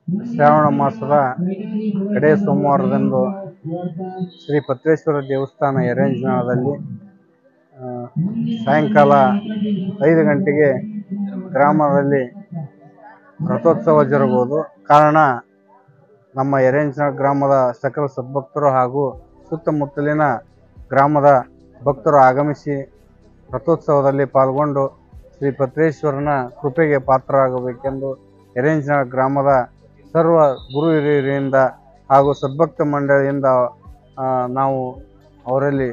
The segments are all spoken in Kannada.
ಶ್ರಾವಣ ಮಾಸದ ಕಡೆ ಸೋಮವಾರದಂದು ಶ್ರೀ ಪತ್ರೇಶ್ವರ ದೇವಸ್ಥಾನ ಎರೆಂಜನದಲ್ಲಿ ಸಾಯಂಕಾಲ ಐದು ಗಂಟೆಗೆ ಗ್ರಾಮದಲ್ಲಿ ರಥೋತ್ಸವ ಜರುಗುವುದು ಕಾರಣ ನಮ್ಮ ಎರೆಂಜನ ಗ್ರಾಮದ ಸಕಲ ಸದ್ಭಕ್ತರು ಹಾಗೂ ಸುತ್ತಮುತ್ತಲಿನ ಗ್ರಾಮದ ಭಕ್ತರು ಆಗಮಿಸಿ ರಥೋತ್ಸವದಲ್ಲಿ ಪಾಲ್ಗೊಂಡು ಶ್ರೀ ಪತ್ರೇಶ್ವರನ ಕೃಪೆಗೆ ಪಾತ್ರರಾಗಬೇಕೆಂದು ಎರೆಂಜನ ಗ್ರಾಮದ ಸರ್ವ ಗುರು ಹಿರಿಯರಿಂದ ಹಾಗೂ ಸದ್ಭಕ್ತ ಮಂಡಳಿಯಿಂದ ಆ, ನಾವು ಅವರಲ್ಲಿ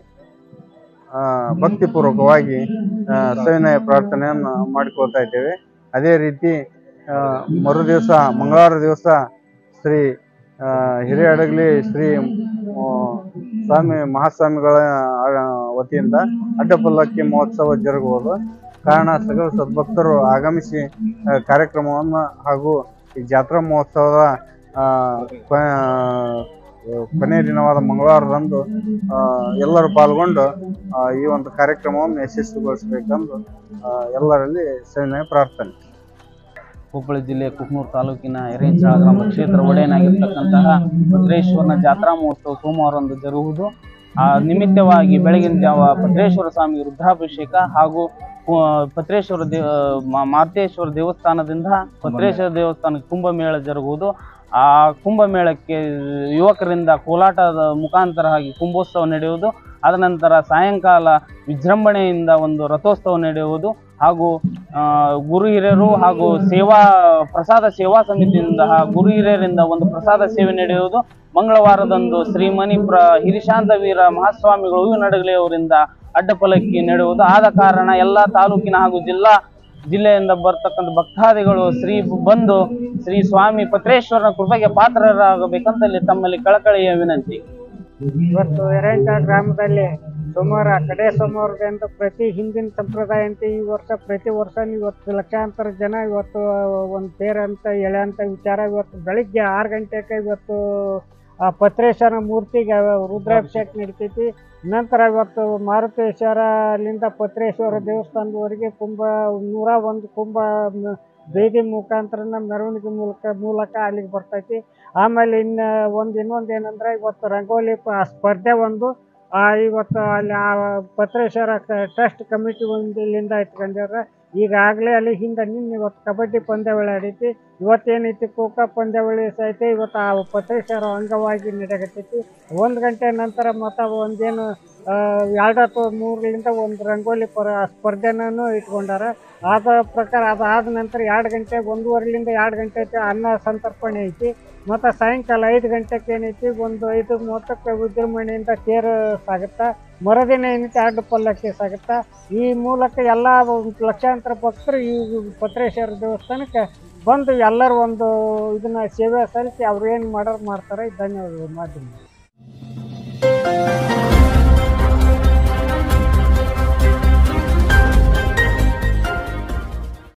ಆ, ಭಕ್ತಿಪೂರ್ವಕವಾಗಿ ಆ, ಸವಿನಯ ಪ್ರಾರ್ಥನೆಯನ್ನು ಮಾಡಿಕೊಳ್ತಾ ಇದ್ದೇವೆ ಅದೇ ರೀತಿ ಆ, ಮರು ದಿವಸ ಮಂಗಳವಾರ ದಿವಸ ಶ್ರೀ ಆ, ಹಿರಿಯಡಗಲಿ ಶ್ರೀ ಆ, ಸ್ವಾಮಿ ಮಹಾಸ್ವಾಮಿಗಳ ಆ, ವತಿಯಿಂದ ಅಡ್ಡಪಲ್ಲಕ್ಕಿ ಮಹೋತ್ಸವ ಜರುಗುವುದು ಕಾರಣ ಸಕಲ ಸದ್ಭಕ್ತರು ಆಗಮಿಸಿ ಆ, ಕಾರ್ಯಕ್ರಮವನ್ನು ಹಾಗೂ ಈ ಜಾತ್ರಾ ಮಹೋತ್ಸವದ ಆ, ಕ- ಕೊನೆಯ ದಿನವಾದ ಮಂಗಳವಾರದಂದು ಆ, ಎಲ್ಲರೂ ಪಾಲ್ಗೊಂಡು ಆ, ಈ ಒಂದು ಕಾರ್ಯಕ್ರಮವನ್ನು ಯಶಸ್ವಿಗೊಳಿಸಬೇಕೆಂದು ಆ, ಎಲ್ಲರಲ್ಲಿ ಸವಿನಯ ಪ್ರಾರ್ಥನೆ ಹುಬ್ಬಳ್ಳಿ ಜಿಲ್ಲೆ ಕುಕ್ನೂರು ತಾಲೂಕಿನ ಎರೇಂಚಳ ಗ್ರಾಮ ಕ್ಷೇತ್ರ ಒಡೆಯನಾಗಿರ್ತಕ್ಕಂತಹ ಭದ್ರೇಶ್ವರನ ಜಾತ್ರಾ ಮಹೋತ್ಸವ ಸೋಮವಾರಂದು ಜರುಗುವುದು ಆ ನಿಮಿತ್ತವಾಗಿ ಬೆಳಗಿನ ಜಾವ ಭದ್ರೇಶ್ವರ ಸ್ವಾಮಿ ರುದ್ರಾಭಿಷೇಕ ಹಾಗೂ ಕು- ಪತ್ರೇಶ್ವರ ದೇವ ಮಾ- ಮಾರುತೇಶ್ವರ ದೇವಸ್ಥಾನದಿಂದ ಪತ್ರೇಶ್ವರ ದೇವಸ್ಥಾನಕ್ಕೆ ಕುಂಭಮೇಳ ಜರುಗುವುದು ಆ ಕುಂಭಮೇಳಕ್ಕೆ ಯುವಕರಿಂದ ಕೋಲಾಟದ ಮುಖಾಂತರ ಆಗಿ ಕುಂಭೋತ್ಸವ ನಡೆಯುವುದು ಅದ ನಂತರ ಸಾಯಂಕಾಲ ವಿಜೃಂಭಣೆಯಿಂದ ಒಂದು ರಥೋತ್ಸವ ನಡೆಯುವುದು ಹಾಗೂ ಆ, ಗುರು ಹಿರಿಯರು ಹಾಗೂ ಸೇವಾ ಪ್ರಸಾದ ಸೇವಾ ಸಮಿತಿಯಿಂದ ಹಾ- ಗುರು ಹಿರಿಯರಿಂದ ಒಂದು ಪ್ರಸಾದ ಸೇವೆ ನಡೆಯುವುದು ಮಂಗಳವಾರದಂದು ಶ್ರೀಮಣಿ ಪ್ರ ಹಿರಿಶಾಂತ ವೀರ ಮಹಾಸ್ವಾಮಿಗಳು ಹೂವಿನಡಗಲಿ ಅವರಿಂದ ಅಡ್ಡಪಲಕ್ಕಿ ನಡೆಯುವುದು ಆದ ಕಾರಣ ಎಲ್ಲ ತಾಲೂಕಿನ ಹಾಗೂ ಜಿಲ್ಲಾ ಜಿಲ್ಲೆಯಿಂದ ಬರ್ತಕ್ಕಂಥ ಭಕ್ತಾದಿಗಳು ಶ್ರೀ ಬಂದು ಶ್ರೀ ಸ್ವಾಮಿ ಪತ್ರೇಶ್ವರನ ಕೃಪೆಗೆ ಪಾತ್ರರಾಗಬೇಕಂತಲ್ಲಿ ತಮ್ಮಲ್ಲಿ ಕಳಕಳಿಯ ವಿನಂತಿ ಇವತ್ತು ಎರೆಂಟ ಗ್ರಾಮದಲ್ಲಿ ಸೋಮವಾರ ಕಡೆ ಸೋಮವಾರದಿಂದ ಪ್ರತಿ ಹಿಂದಿನ ಸಂಪ್ರದಾಯಂತೆ ಈ ವರ್ಷ ಪ್ರತಿ ವರ್ಷ ಇವತ್ತು ಲಕ್ಷಾಂತರ ಜನ ಇವತ್ತು ಒಂದು ತೇರ್ ಅಂತ ಎಳೆ ಅಂತ ವಿಚಾರ ಇವತ್ತು ಬೆಳಿಗ್ಗೆ ಆರು ಗಂಟೆಗೆ ಇವತ್ತು ಆ ಪತ್ರೇಶ್ವರ ಮೂರ್ತಿಗೆ ರುದ್ರಾಭಿಷೇಕ ನಡಿತೈತಿ ನಂತರ ಇವತ್ತು ಮಾರುತೇಶ್ವರ ಅಲ್ಲಿಂದ ಪತ್ರೇಶ್ವರ ದೇವಸ್ಥಾನದವರೆಗೆ ಕುಂಭ ನೂರ ಒಂದು ಕುಂಭ ಮ- ಬೇದಿ ಮುಖಾಂತರನ ಮೆರವಣಿಗೆ ಮೂಲಕ ಮೂಲಕ ಅಲ್ಲಿಗೆ ಬರ್ತೈತಿ ಆಮೇಲೆ ಇನ್ನು ಒಂದು ಇನ್ನೊಂದು ಏನಂದ್ರೆ ಇವತ್ತು ರಂಗೋಲಿ ಪ- ಸ್ಪರ್ಧೆ ಒಂದು ಆ, ಇವತ್ತು ಅಲ್ಲಿ ಆ ಪತ್ರೇಶ್ವರ ಟ್ರಸ್ಟ್ ಕಮಿಟಿ ಒಂದು ಇಲ್ಲಿಂದ ಇಟ್ಕೊಂಡಿರ ಈಗಾಗಲೇ ಅಲ್ಲಿ ಹಿಂದೆ ನಿನ್ನೆ ಇವತ್ತು ಕಬಡ್ಡಿ ಪಂದ್ಯಾವಳಿ ಆಡೈತಿ ಇವತ್ತೇನೈತಿ ಖೋಖೋ ಪಂದ್ಯಾವಳಿ ಸಹಿತ ಇವತ್ತು ಆ ಪತ್ರೇಶ್ವರ ಅಂಗವಾಗಿ ನಡೆಯಕತ್ತೈತಿ ಒಂದು ಗಂಟೆ ನಂತರ ಮತ್ತು ಒಂದೇನು ಆ, ಎರಡು ಅಥವಾ ಮೂರರಿಂದ ಒಂದು ರಂಗೋಲಿ ಪರ ಸ್ಪರ್ಧೆನೂ ಇಟ್ಕೊಂಡಾರ ಆದ ಪ್ರಕಾರ ಅದಾದ ನಂತರ ಎರಡು ಗಂಟೆ ಒಂದೂವರೆಲಿಂದ ಎರಡು ಗಂಟೆ ಐತಿ ಅನ್ನ ಸಂತರ್ಪಣೆ ಐತಿ ಮತ್ತು ಸಾಯಂಕಾಲ ಐದು ಗಂಟೆಗೆ ಏನೈತಿ ಒಂದು ಐದು ಮೂವತ್ತಕ್ಕೆ ವಿಜೃಂಭಣೆಯಿಂದ ತೇರು ಸಾಗುತ್ತಾ ಮರುದಿನ ಏನೈತಿ ಅಡ್ಡ ಪಲ್ಲಕ್ಕಿ ಸಾಗುತ್ತಾ ಈ ಮೂಲಕ ಎಲ್ಲ ಲಕ್ಷಾಂತರ ಭಕ್ತರು ಈ ಪತ್ರೇಶ್ವರ ದೇವಸ್ಥಾನಕ್ಕೆ ಬಂದು ಎಲ್ಲರೂ ಒಂದು ಇದನ್ನ ಸೇವೆ ಸಲ್ಲಿಸಿ ಅವ್ರು ಏನು ಮಾಡೋರು ಮಾಡ್ತಾರೆ ಧನ್ಯವಾದಗಳು ಮಾಧ್ಯಮ